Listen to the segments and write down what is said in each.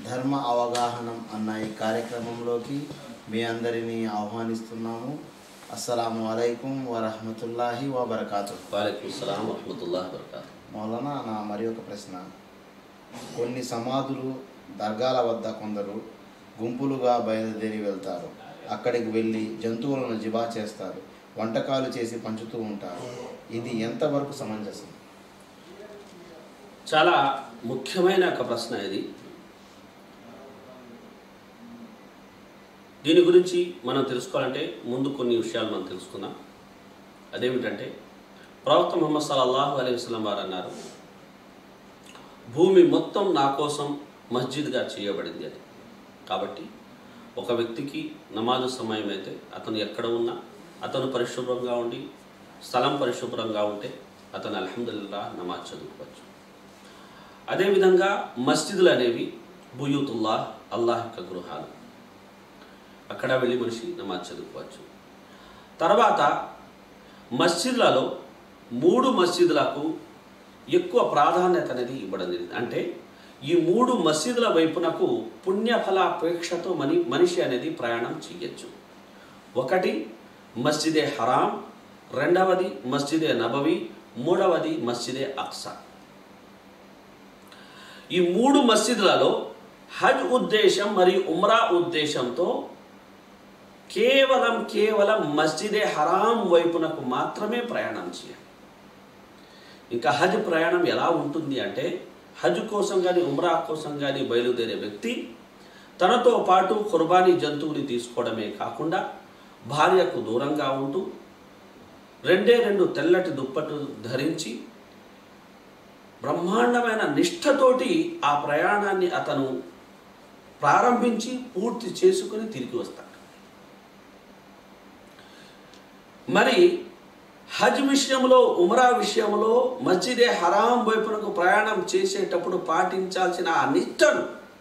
ధర్మ అవగాహనం అన్న ఈ కార్యక్రమంలోకి మీ అందరినీ ఆహ్వానిస్తున్నాము అస్సలాము అలైకుం వరహమతుల్లాహి వబర్కాతు వాలేకుం సలాం వరహమతుల్లాహి వబర్కాతు మౌలానా నా మరి ఒక ప్రశ్న కొన్ని సమాధులు దర్గాల వద్ద కొందరు గుంపులుగా బయలుదేరి వెళ్తారు అక్కడికి వెళ్ళి జంతువులను జిబా చేస్తారు వంటకాలు చేసి పంచుతూ ఉంటారు ఇది ఎంతవరకు సమంజసం చాలా ముఖ్యమైన ఒక ప్రశ్న ఇది దీని గురించి మనం తెలుసుకోవాలంటే ముందు కొన్ని విషయాలు మనం తెలుసుకుందాం అదేమిటంటే ప్రవక్త ముహమ్మద్ సల్లల్లాహు అలైహి వసల్లం వారు అన్నారు భూమి మొత్తం నా కోసం మస్జిద్గా చేయబడింది అది కాబట్టి ఒక వ్యక్తికి నమాజు సమయం అయితే అతను ఎక్కడ ఉన్నా అతను పరిశుభ్రంగా ఉండి స్థలం పరిశుభ్రంగా ఉంటే అతను అల్హమ్దుల్లా నమాజ్ చదువుకోవచ్చు అదేవిధంగా మస్జిదులు అనేవి బుయూతుల్లా అల్లాహ్ యొక్క గృహాలు అక్కడ వెళ్ళి మనిషి నమాజ్ చదువుకోవచ్చు తర్వాత మస్జిద్లలో మూడు మస్జిదులకు ఎక్కువ ప్రాధాన్యత అనేది ఇవ్వడం జరిగింది అంటే ఈ మూడు మసీదుల వైపునకు పుణ్యఫలాపేక్షతో మని మనిషి అనేది ప్రయాణం చేయొచ్చు ఒకటి మస్జిదే హరాం రెండవది మస్జిదే నబవి మూడవది మస్జిదే అక్సా ఈ మూడు మస్జిదులలో హజ్ ఉద్దేశం మరియు ఉమ్రా ఉద్దేశంతో కేవలం కేవలం మస్జిదే హరాం వైపునకు మాత్రమే ప్రయాణం చేయాలి ఇంకా హజ్ ప్రయాణం ఎలా ఉంటుంది అంటే హజ్ కోసం కానీ ఉమ్రా కోసం కానీ బయలుదేరే వ్యక్తి తనతో పాటు కుర్బానీ జంతువుని తీసుకోవడమే కాకుండా భార్యకు దూరంగా ఉంటూ రెండే రెండు తెల్లటి దుప్పట్లు ధరించి బ్రహ్మాండమైన నిష్ఠతోటి ఆ ప్రయాణాన్ని అతను ప్రారంభించి పూర్తి చేసుకుని తిరిగి వస్తాడు మరి హజ్ విషయంలో ఉమరా విషయంలో మస్జిదే హరాం వైపునకు ప్రయాణం చేసేటప్పుడు పాటించాల్సిన ఆ నిష్టను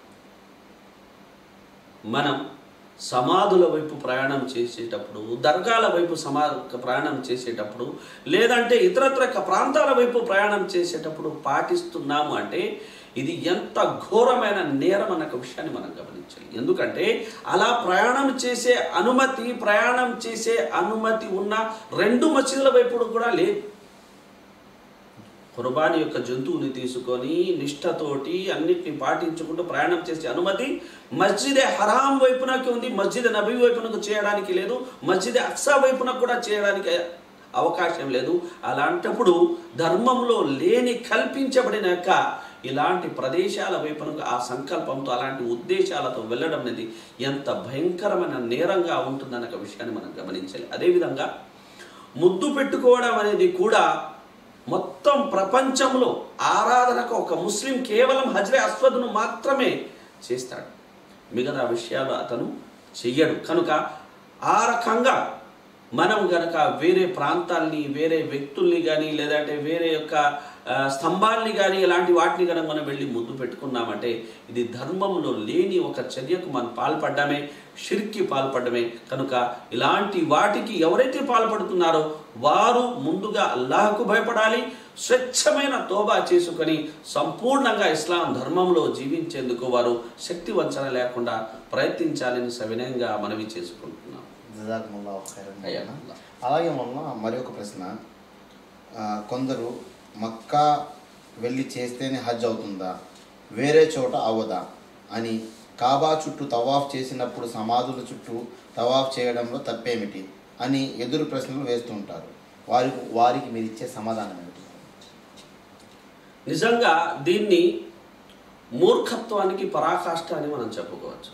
మనం సమాధుల వైపు ప్రయాణం చేసేటప్పుడు దర్గాల వైపు సమా ప్రయాణం చేసేటప్పుడు లేదంటే ఇతరత్ర ప్రాంతాల వైపు ప్రయాణం చేసేటప్పుడు పాటిస్తున్నాము అంటే ఇది ఎంత ఘోరమైన నేరం అన్న విషయాన్ని మనం గమనించాలి ఎందుకంటే అలా ప్రయాణం చేసే అనుమతి ప్రయాణం చేసే అనుమతి ఉన్న రెండు మసీదుల వైపు కూడా లేదు కుర్బానీ యొక్క జంతువుని తీసుకొని నిష్ఠతోటి అన్నిటిని పాటించుకుంటూ ప్రయాణం చేసే అనుమతి మస్జిదే హరాం వైపునకి ఉంది మస్జిద్ నబీ వైపునకు చేయడానికి లేదు మస్జిద్ అక్సా వైపునకు కూడా చేయడానికి అవకాశం లేదు అలాంటప్పుడు ధర్మంలో లేని కల్పించబడిన యొక్క ఇలాంటి ప్రదేశాల వైపునకు ఆ సంకల్పంతో అలాంటి ఉద్దేశాలతో వెళ్ళడం అనేది ఎంత భయంకరమైన నేరంగా ఉంటుందన్న ఒక విషయాన్ని మనం గమనించాలి అదేవిధంగా ముద్దు పెట్టుకోవడం అనేది కూడా మొత్తం ప్రపంచంలో ఆరాధనకు ఒక ముస్లిం కేవలం హజ్రే అస్వద్ను మాత్రమే చేస్తాడు మిగతా విషయాలు అతను చెయ్యడు కనుక ఆ రకంగా మనం గనక వేరే ప్రాంతాల్ని వేరే వ్యక్తుల్ని కానీ లేదంటే వేరే యొక్క ఆ, స్తంభాల్ని కానీ ఇలాంటి వాటిని కనుక మనం వెళ్ళి ముద్దు పెట్టుకున్నామంటే ఇది ధర్మంలో లేని ఒక చర్యకు మనం పాల్పడ్డమే షిర్కి పాల్పడమే కనుక ఇలాంటి వాటికి ఎవరైతే పాల్పడుతున్నారో వారు ముందుగా అల్లాహకు భయపడాలి స్వచ్ఛమైన తోబా చేసుకొని సంపూర్ణంగా ఇస్లాం ధర్మంలో జీవించేందుకు వారు శక్తి వంచన లేకుండా ప్రయత్నించాలని సవినయంగా మనవి చేసుకుంటున్నాం జజాకుముల్లా ఖైరన్ అయ్యా. మౌలానా. అలాగే మొన్న మరి ఒక ప్రశ్న ఆ, కొందరు మక్కా వెళ్ళి చేస్తేనే హజ్ అవుతుందా వేరే చోట అవ్వదా అని కాబా చుట్టూ తవాఫ్ చేసినప్పుడు సమాధుల చుట్టూ తవాఫ్ చేయడంలో తప్పేమిటి అని ఎదురు ప్రశ్నలు వేస్తుంటారు వారికి వారికి మీరు ఇచ్చే సమాధానం ఏమిటి నిజంగా దీన్ని మూర్ఖత్వానికి పరాకాష్ట అని మనం చెప్పుకోవచ్చు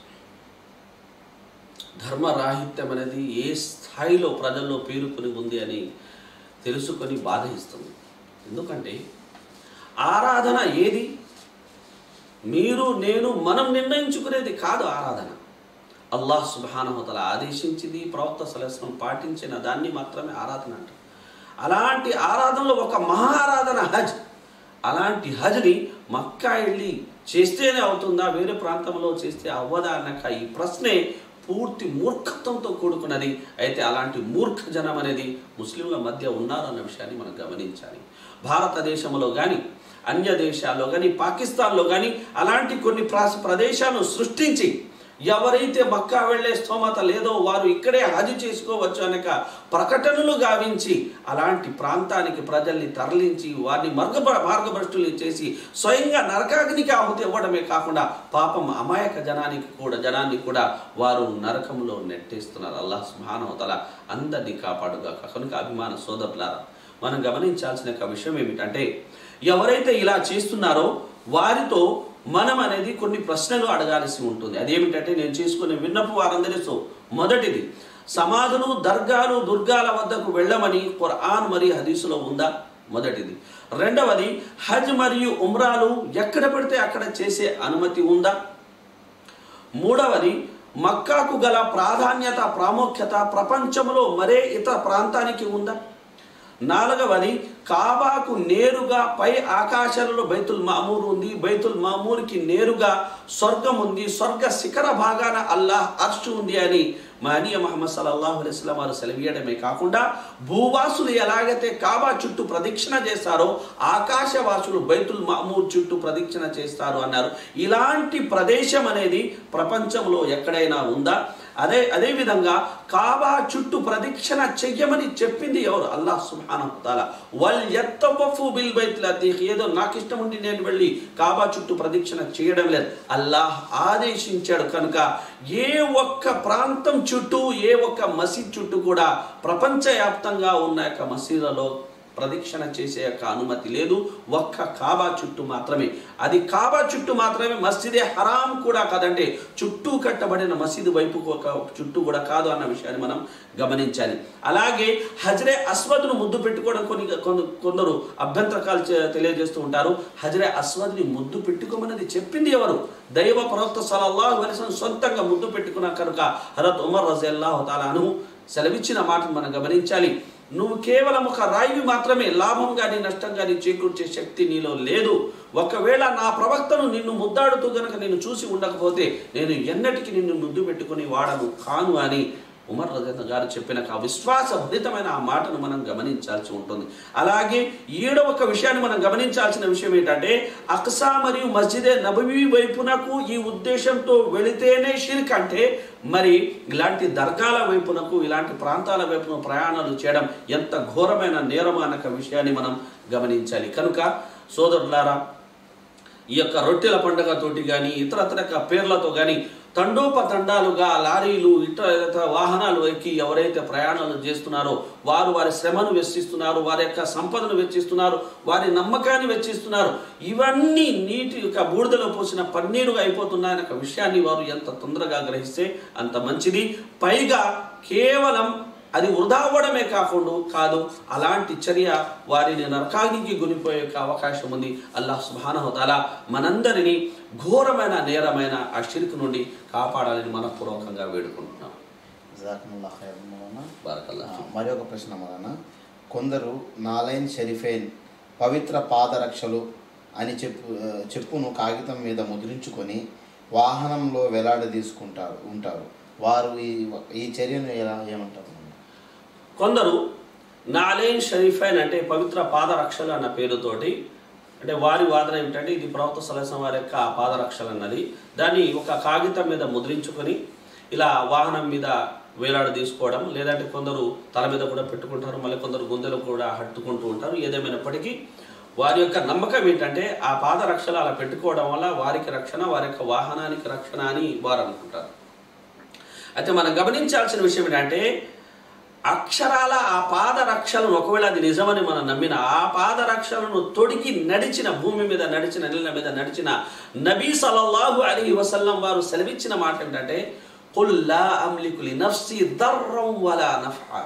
ధర్మరాహిత్యం అనేది ఏ స్థాయిలో ప్రజల్లో పేరుకొని ఉంది అని తెలుసుకొని బాధయిస్తుంది ఎందుకంటే ఆరాధన ఏది మీరు నేను మనం నిర్ణయించుకునేది కాదు ఆరాధన అల్లాహ్ సుబానహతల ఆదేశించింది ప్రవక్త సలస్వం పాటించిన దాన్ని మాత్రమే ఆరాధన అంటారు అలాంటి ఆరాధనలో ఒక మహా ఆరాధన హజ్ అలాంటి హజ్ని మక్కా వెళ్ళి చేస్తేనే అవుతుందా వేరే ప్రాంతంలో చేస్తే అవ్వదా అన్నాక ఈ ప్రశ్నే పూర్తి మూర్ఖత్వంతో కూడుకున్నది అయితే అలాంటి మూర్ఖ జనం అనేది ముస్లింల మధ్య ఉన్నారన్న విషయాన్ని మనం గమనించాలి భారతదేశంలో కానీ అన్య దేశాల్లో కానీ పాకిస్తాన్లో కానీ అలాంటి కొన్ని ప్రాస ప్రదేశాలను సృష్టించి ఎవరైతే మక్కా వెళ్ళే స్తోమత లేదో వారు ఇక్కడే హజ్ చేసుకోవచ్చు అనేక ప్రకటనలు గావించి అలాంటి ప్రాంతానికి ప్రజల్ని తరలించి వారిని మార్గ మార్గభ్రష్టులు చేసి స్వయంగా నరకాగ్నికి ఆహుతి ఇవ్వడమే కాకుండా పాపం అమాయక జనానికి కూడా జనాన్ని కూడా వారు నరకంలో నెట్టేస్తున్నారు అల్లాహ్ సుబ్హానహువతఆలా అందరినీ కాపాడుగాక కనుక అభిమాన సోదరులారా మనం గమనించాల్సిన ఒక విషయం ఏమిటంటే ఎవరైతే ఇలా చేస్తున్నారో వారితో మనం అనేది కొన్ని ప్రశ్నలు అడగాల్సి ఉంటుంది అదేమిటంటే నేను చేసుకునే విన్నపు వారందరితో మొదటిది సమాధులు దర్గాలు దుర్గాల వద్దకు వెళ్ళమని ఖురాన్ మరియు హదీసులో ఉందా మొదటిది రెండవది హజ్ మరియు ఉమ్రాలు ఎక్కడ పడితే అక్కడ చేసే అనుమతి ఉందా మూడవది మక్కాకు గల ప్రాధాన్యత ప్రాముఖ్యత ప్రపంచంలో మరే ఇతర ప్రాంతానికి ఉందా నాలుగవది కాబాకు నేరుగా పై ఆకాశాలలో బైతుల్ మామూర్ ఉంది బైతుల్ మామూర్కి నేరుగా స్వర్గం ఉంది స్వర్గ శిఖర భాగాన అల్లాహ్ అర్ష్ ఉంది అని మానీయ మహమ్మద్ సల్లల్లాహు అలైహి వసల్లం వారు సెలవీయడమే కాకుండా భూవాసులు ఎలాగైతే కాబా చుట్టూ ప్రదక్షిణ చేస్తారో ఆకాశవాసులు బైతుల్ మామూర్ చుట్టూ ప్రదక్షిణ చేస్తారు అన్నారు ఇలాంటి ప్రదేశం అనేది ప్రపంచంలో ఎక్కడైనా ఉందా అదే అదే విధంగా కాబా చుట్టూ ప్రదక్షిణ చెయ్యమని చెప్పింది ఎవరు అల్లాహ్ సుబ్హానహు తాలా వల్ యత్తవఫు బిల్ బైతుల్ అతీక్ ఏదో నాకు ఇష్టం ఉండి నేను వెళ్ళి కాబా చుట్టూ ప్రదక్షిణ చేయడం లేదు అల్లాహ్ ఆదేశించాడు కనుక ఏ ఒక్క ప్రాంతం చుట్టూ ఏ ఒక్క మసీద్ చుట్టూ కూడా ప్రపంచవ్యాప్తంగా ఉన్న యొక్క మసీదులలో ప్రదక్షిణ చేసే యొక్క అనుమతి లేదు ఒక్క కాబా చుట్టూ మాత్రమే అది కాబా చుట్టూ మాత్రమే మస్జిదే హరాం కూడా కాదంటే చుట్టూ కట్టబడిన మసీదు వైపు ఒక చుట్టూ కూడా కాదు అన్న విషయాన్ని మనం గమనించాలి అలాగే హజరే అస్వద్ను ముద్దు పెట్టుకోవడం కొన్ని కొంద- కొందరు అభ్యంతరకాలు చే- తెలియజేస్తూ ఉంటారు హజరే అస్వద్ని ముద్దు పెట్టుకోమన్నది చెప్పింది ఎవరు దైవ ప్రవక్త సలల్లాహు అలైహి వసల్లం సొంతంగా ముద్దు పెట్టుకున్న కనుక హరత్ ఉమర్ రజల్లాహు తాలాను సెలవిచ్చిన మాటను మనం గమనించాలి నువ్వు కేవలం ఒక రాయివి మాత్రమే లాభం కానీ నష్టం కానీ చేకూర్చే శక్తి నీలో లేదు ఒకవేళ నా ప్రవక్తను నిన్ను ముద్దాడుతూ గనక నేను చూసి ఉండకపోతే నేను ఎన్నటికి నిన్ను ముద్దు పెట్టుకుని వాడను కాను అని ఉమర్ రజత గారు చెప్పిన ఆ విశ్వాసభరితమైన ఆ మాటను మనం గమనించాల్సి ఉంటుంది అలాగే ఏడవ ఒక విషయాన్ని మనం గమనించాల్సిన విషయం ఏంటంటే అక్సా మరియు మస్జిదే నబవీ వైపునకు ఈ ఉద్దేశంతో వెళితేనే షిర్క్ అంటే మరి ఇలాంటి దర్గాల వైపునకు ఇలాంటి ప్రాంతాల వైపున ప్రయాణాలు చేయడం ఎంత ఘోరమైన నేరం అన్న విషయాన్ని మనం గమనించాలి కనుక సోదరులారా ఈ యొక్క రొట్టెల పండుగతోటి కానీ ఇతరతర యొక్క పేర్లతో కానీ తండోపతండాలుగా లారీలు ఇతర ఇతర వాహనాలు ఎక్కి ఎవరైతే ప్రయాణాలు చేస్తున్నారో వారు వారి శ్రమను వెచ్చిస్తున్నారు వారి యొక్క సంపదను వెచ్చిస్తున్నారు వారి నమ్మకాన్ని వెచ్చిస్తున్నారు ఇవన్నీ నీటి యొక్క బూడిదలో పోసిన పన్నీరుగా అయిపోతున్నాయన్న ఒక విషయాన్ని వారు ఎంత తొందరగా గ్రహిస్తే అంత మంచిది పైగా కేవలం అది వృధా అవ్వడమే కాకుండా కాదు అలాంటి చర్య వారిని నరకానికి గురిపోయే యొక్క అవకాశం ఉంది అల్లాహ్ సుబానహతాల మనందరినీ ఘోరమైన నేరమైన ఆ షిర్క్ నుండి కాపాడాలని మనపూర్వకంగా వేడుకుంటున్నాం జజాకుముల్లా ఖైరన్ మౌలానా. బారకల్లా ఆ, మరి ఒక ప్రశ్న మౌలానా కొందరు నాలైన్ షరీఫైన్ పవిత్ర పాదరక్షలు అని చెప్పు ఆ, చెప్పును కాగితం మీద ముద్రించుకొని వాహనంలో వేలాడదీసుకుంటారు ఉంటారు వారు ఈ ఈ చర్యను ఎలా ఏమంటారు కొందరు నాలైన్ షరీఫైన్ అంటే పవిత్ర పాదరక్షలు అన్న పేరుతోటి అంటే వారి వాదన ఏమిటంటే ఇది ప్రవక్త సలసం వారి యొక్క పాదరక్షలు అన్నది దాన్ని ఒక కాగితం మీద ముద్రించుకొని ఇలా వాహనం మీద వేలాడ తీసుకోవడం లేదంటే కొందరు తల మీద కూడా పెట్టుకుంటారు మళ్ళీ కొందరు గుండెలు కూడా హత్తుకుంటూ ఉంటారు ఏదేమైనప్పటికీ వారి యొక్క నమ్మకం ఏంటంటే ఆ పాదరక్షలు అలా పెట్టుకోవడం వల్ల వారికి రక్షణ వారి యొక్క వాహనానికి రక్షణ అని వారు అనుకుంటారు అయితే మనం గమనించాల్సిన విషయం ఏంటంటే అక్షరాల ఆ పాదరక్షలను ఒకవేళ అది నిజమని మనం నమ్మిన ఆ పాదరక్షలను తొడిగి నడిచిన భూమి మీద నడిచిన నీళ్ళ మీద నడిచిన నబీ సల్లల్లాహు అలీ వసల్లం వారు సెలవిచ్చిన మాట ఏంటంటే "కుల్ లా అమ్లికు లి నఫ్సి దర్రం వలా నఫ్ఆ."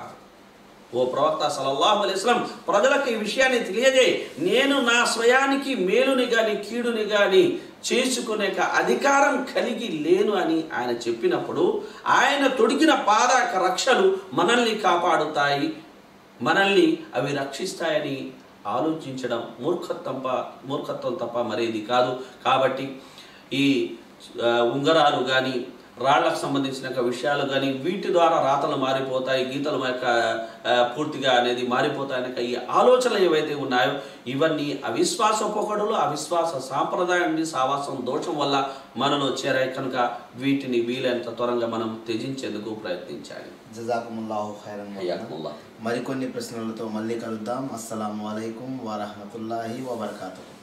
ఓ ప్రవక్త సల్లల్లాహు అలైహి వసల్లం ప్రజలకు ఈ విషయాన్ని తెలియజేయి నేను నా స్వయానికి మేలుని గాని కీడుని గాని చేసుకునే అధికారం కలిగి లేను అని ఆయన చెప్పినప్పుడు ఆయన తొడిగిన పాద రక్షలు మనల్ని కాపాడుతాయి మనల్ని అవి రక్షిస్తాయని ఆలోచించడం మూర్ఖత్వం తప్ప మూర్ఖత్వం తప్ప మరేది కాదు కాబట్టి ఈ ఆ, ఉంగరాలు కానీ రాళ్లకు సంబంధించిన యొక్క విషయాలు కానీ వీటి ద్వారా రాతలు మారిపోతాయి గీతలు యొక్క ఆ, పూర్తిగా అనేది మారిపోతాయి అనే ఈ ఆలోచనలు ఏవైతే ఉన్నాయో ఇవన్నీ అవిశ్వాస పొగడులు అవిశ్వాస సాంప్రదాయాన్ని సావాసం దోషం వల్ల మనలో చేరాయి కనుక వీటిని వీలైనంత త్వరగా మనం త్యజించేందుకు ప్రయత్నించాలి జజాకుముల్లాహు ఖైరన్ మౌలానా. హయాకుముల్లాహ్. మరికొన్ని ప్రశ్నలతో మళ్ళీ కలుద్దాం అస్సలం వలైకుం వరహమతుల్లాహి వబర్కాతు